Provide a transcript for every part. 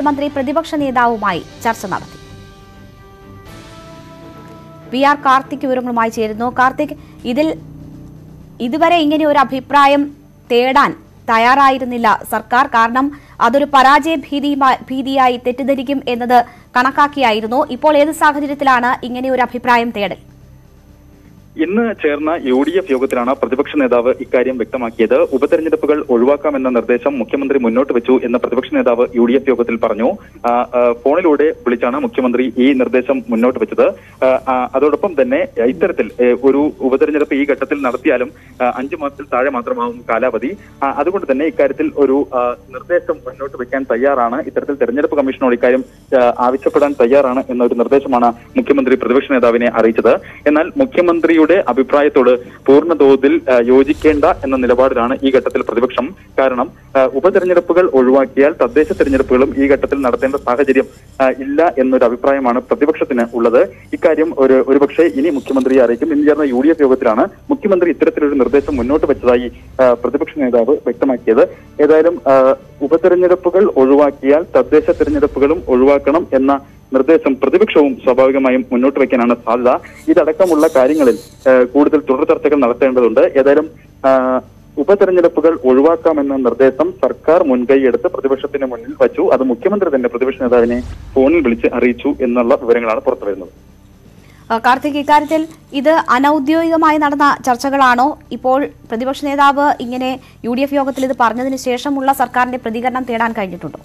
മുഖ്യമന്ത്രി പ്രതിപക്ഷ നേതാവുമായി ചർച്ച നടത്തി വി ആർ കാർത്തിക് വിവരങ്ങളുമായി ചേരുന്നു കാർത്തിക് ഇതിൽ ഇതുവരെ ഇങ്ങനെ ഒരു അഭിപ്രായം തേടാൻ തയ്യാറായിരുന്നില്ല സർക്കാർ കാരണം അതൊരു പരാജയ ഭീതിയുമായി- ഭീതിയായി തെറ്റിദ്ധരിക്കും എന്നത് കണക്കാക്കിയായിരുന്നു ഇപ്പോൾ ഏത് സാഹചര്യത്തിലാണ് ഇങ്ങനെ ഒരു അഭിപ്രായം തേടൽ ഇന്ന് ചേർന്ന യു ഡി എഫ് യോഗത്തിലാണ് പ്രതിപക്ഷ നേതാവ് ഇക്കാര്യം വ്യക്തമാക്കിയത് ഉപതെരഞ്ഞെടുപ്പുകൾ ഒഴിവാക്കാമെന്ന നിർദ്ദേശം മുഖ്യമന്ത്രി മുന്നോട്ട് വെച്ചു എന്ന് പ്രതിപക്ഷ നേതാവ് യു ഡി എഫ് യോഗത്തിൽ പറഞ്ഞു ആ, ആ, ഫോണിലൂടെ വിളിച്ചാണ് മുഖ്യമന്ത്രി ഈ നിർദ്ദേശം മുന്നോട്ട് വെച്ചത് ആ, ആ, അതോടൊപ്പം തന്നെ ഇത്തരത്തിൽ ഏ, ഒരു ഉപതെരഞ്ഞെടുപ്പ് ഈ ഘട്ടത്തിൽ നടത്തിയാലും ആ, അഞ്ചു മാസത്തിൽ താഴെ മാത്രമാവും കാലാവധി ആ, അതുകൊണ്ട് തന്നെ ഇക്കാര്യത്തിൽ ഒരു ആ, നിർദ്ദേശം മുന്നോട്ട് വെക്കാൻ തയ്യാറാണ് ഇത്തരത്തിൽ തെരഞ്ഞെടുപ്പ് കമ്മീഷനോട് ഇക്കാര്യം ആ, ആവശ്യപ്പെടാൻ തയ്യാറാണ് എന്നൊരു നിർദ്ദേശമാണ് മുഖ്യമന്ത്രി പ്രതിപക്ഷ നേതാവിനെ അറിയിച്ചത് എന്നാൽ മുഖ്യമന്ത്രിയുടെ അഭിപ്രായത്തോട് പൂർണ്ണ തോതിൽ ആ, യോജിക്കേണ്ട എന്ന നിലപാടിലാണ് ഈ ഘട്ടത്തിൽ പ്രതിപക്ഷം കാരണം ആ, ഉപതെരഞ്ഞെടുപ്പുകൾ ഒഴിവാക്കിയാൽ തദ്ദേശ തെരഞ്ഞെടുപ്പുകളും ഈ ഘട്ടത്തിൽ നടത്തേണ്ട സാഹചര്യം ആ, ഇല്ല എന്നൊരു അഭിപ്രായമാണ് പ്രതിപക്ഷത്തിന് ഉള്ളത് ഇക്കാര്യം ഒരു ഒരുപക്ഷെ ഇനി മുഖ്യമന്ത്രിയെ അറിയിക്കും ഇന്ന് ചേർന്ന യു ഡി എഫ് യോഗത്തിലാണ് മുഖ്യമന്ത്രി ഇത്തരത്തിലൊരു നിർദ്ദേശം മുന്നോട്ട് വെച്ചതായി ആ, പ്രതിപക്ഷ നേതാവ് വ്യക്തമാക്കിയത് ഏതായാലും ആ, ഉപതെരഞ്ഞെടുപ്പുകൾ ഒഴിവാക്കിയാൽ തദ്ദേശ തെരഞ്ഞെടുപ്പുകളും ഒഴിവാക്കണം എന്ന നിർദ്ദേശം പ്രതിപക്ഷവും സ്വാഭാവികമായും മുന്നോട്ട് വയ്ക്കാനാണ് സാധ്യത ഇതടക്കമുള്ള കാര്യങ്ങളിൽ ആ, കൂടുതൽ തുടർ ചർച്ചകൾ നടത്തേണ്ടതുണ്ട് ഏതായാലും ആ, ഉപതെരഞ്ഞെടുപ്പുകൾ ഒഴിവാക്കാമെന്ന നിർദ്ദേശം സർക്കാർ മുൻകൈയെടുത്ത് പ്രതിപക്ഷത്തിന് മുന്നിൽ വച്ചു അത് മുഖ്യമന്ത്രി തന്നെ പ്രതിപക്ഷ നേതാവിനെ ഫോണിൽ വിളിച്ച് അറിയിച്ചു എന്നുള്ള വിവരങ്ങളാണ് പുറത്തു വരുന്നത് ആ, കാർത്തിക് ഇക്കാര്യത്തിൽ ഇത് അനൌദ്യോഗികമായി നടന്ന ചർച്ചകളാണോ ഇപ്പോൾ പ്രതിപക്ഷ നേതാവ് ഇങ്ങനെ യു ഡി എഫ് യോഗത്തിൽ ഇത് പറഞ്ഞതിന് ശേഷമുള്ള സർക്കാരിന്റെ പ്രതികരണം തേടാൻ കഴിഞ്ഞിട്ടുണ്ടോ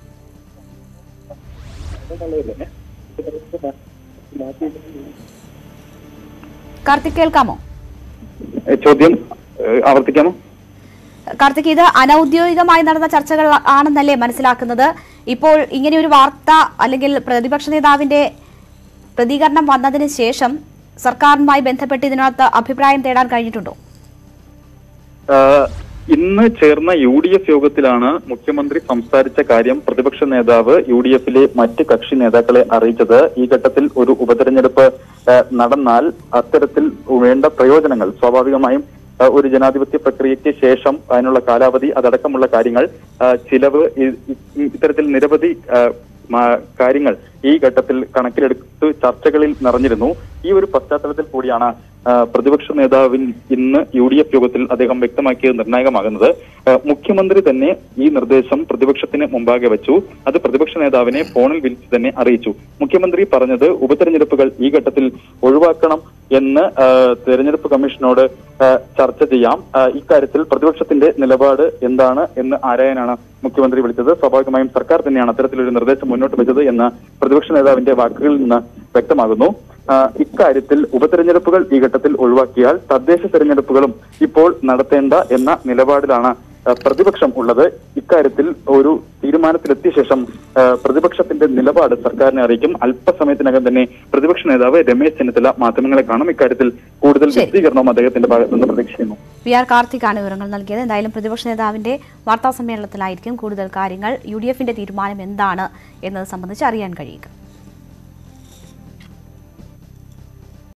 കാർത്തിക് കേൾക്കാമോ ഏ, ചോദ്യം ഏ, ആവർത്തിക്കാമോ കാർത്തിക് ഇത് അനൌദ്യോഗികമായി നടന്ന ചർച്ചകൾ ആണെന്നല്ലേ മനസ്സിലാക്കുന്നത് ഇപ്പോൾ ഇങ്ങനെ ഒരു വാർത്ത അല്ലെങ്കിൽ പ്രതിപക്ഷ നേതാവിന്റെ പ്രതികരണം വന്നതിന് ശേഷം സർക്കാരുമായി ബന്ധപ്പെട്ട് ഇതിനകത്ത് അഭിപ്രായം തേടാൻ കഴിഞ്ഞിട്ടുണ്ടോ ആഹ് ഇന്ന് ചേർന്ന യു ഡി എഫ് യോഗത്തിലാണ് മുഖ്യമന്ത്രി സംസാരിച്ച കാര്യം പ്രതിപക്ഷ നേതാവ് യു ഡി എഫിലെ മറ്റ് കക്ഷി നേതാക്കളെ അറിയിച്ചത് ഈ ഘട്ടത്തിൽ ഒരു ഉപതെരഞ്ഞെടുപ്പ് ആഹ് നടന്നാൽ അത്തരത്തിൽ വേണ്ട പ്രയോജനങ്ങൾ സ്വാഭാവികമായും ആഹ് ഒരു ജനാധിപത്യ പ്രക്രിയയ്ക്ക് ശേഷം അതിനുള്ള കാലാവധി അതടക്കമുള്ള കാര്യങ്ങൾ ആഹ് ചിലവ് ഇ- ഇ- ഇത്തരത്തിൽ നിരവധി ആഹ് മ- കാര്യങ്ങൾ ഈ ഘട്ടത്തിൽ കണക്കിലെടുത്ത് ചർച്ചകളിൽ നിറഞ്ഞിരുന്നു ഈ ഒരു പശ്ചാത്തലത്തിൽ കൂടിയാണ് ആ, പ്രതിപക്ഷ നേതാവിൻ ഇന്ന് യു ഡി എഫ് യോഗത്തിൽ അദ്ദേഹം വ്യക്തമാക്കിയത് നിർണായകമാകുന്നത് ആ, മുഖ്യമന്ത്രി തന്നെ ഈ നിർദ്ദേശം പ്രതിപക്ഷത്തിന് മുമ്പാകെ വെച്ചു അത് പ്രതിപക്ഷ നേതാവിനെ ഫോണിൽ വിളിച്ച് തന്നെ അറിയിച്ചു മുഖ്യമന്ത്രി പറഞ്ഞത് ഉപതെരഞ്ഞെടുപ്പുകൾ ഈ ഘട്ടത്തിൽ ഒഴിവാക്കണം എന്ന് ആ, തെരഞ്ഞെടുപ്പ് കമ്മീഷനോട് ആ, ചർച്ച ചെയ്യാം ആ, ഇക്കാര്യത്തിൽ പ്രതിപക്ഷത്തിന്റെ നിലപാട് എന്താണ് എന്ന് ആരായാനാണ് മുഖ്യമന്ത്രി വിളിച്ചത് സ്വാഭാവികമായും സർക്കാർ തന്നെയാണ് അത്തരത്തിലൊരു നിർദ്ദേശം മുന്നോട്ട് വെച്ചത് എന്ന് പ്രതിപക്ഷ നേതാവിന്റെ വാക്കുകളിൽ നിന്ന് വ്യക്തമാകുന്നു ആ, ഇക്കാര്യത്തിൽ ഉപതെരഞ്ഞെടുപ്പുകൾ ഈ ഘട്ടത്തിൽ ഒഴിവാക്കിയാൽ തദ്ദേശ തെരഞ്ഞെടുപ്പുകളും ഇപ്പോൾ നടത്തേണ്ട എന്ന നിലപാടിലാണ് ആ, പ്രതിപക്ഷം ഉള്ളത് ഇക്കാര്യത്തിൽ ഒരു തീരുമാനത്തിലെത്തിയ ശേഷം ആ, പ്രതിപക്ഷത്തിന്റെ നിലപാട് സർക്കാരിനെ അറിയിക്കും അല്പസമയത്തിനകം തന്നെ പ്രതിപക്ഷ നേതാവ് രമേശ് ചെന്നിത്തല മാധ്യമങ്ങളെ കാണും ഇക്കാര്യത്തിൽ കൂടുതൽ ശരി. വിശദീകരണവും അദ്ദേഹത്തിന്റെ ഭാഗത്തു നിന്ന് പ്രതീക്ഷിക്കുന്നു വി ആർ കാർത്തിക്കാണ് വിവരങ്ങൾ നൽകിയത് എന്തായാലും പ്രതിപക്ഷ നേതാവിന്റെ വാർത്താ സമ്മേളനത്തിലായിരിക്കും കൂടുതൽ കാര്യങ്ങൾ യു ഡി എഫിന്റെ തീരുമാനം എന്താണ് എന്നത് സംബന്ധിച്ച് അറിയാൻ കഴിയുക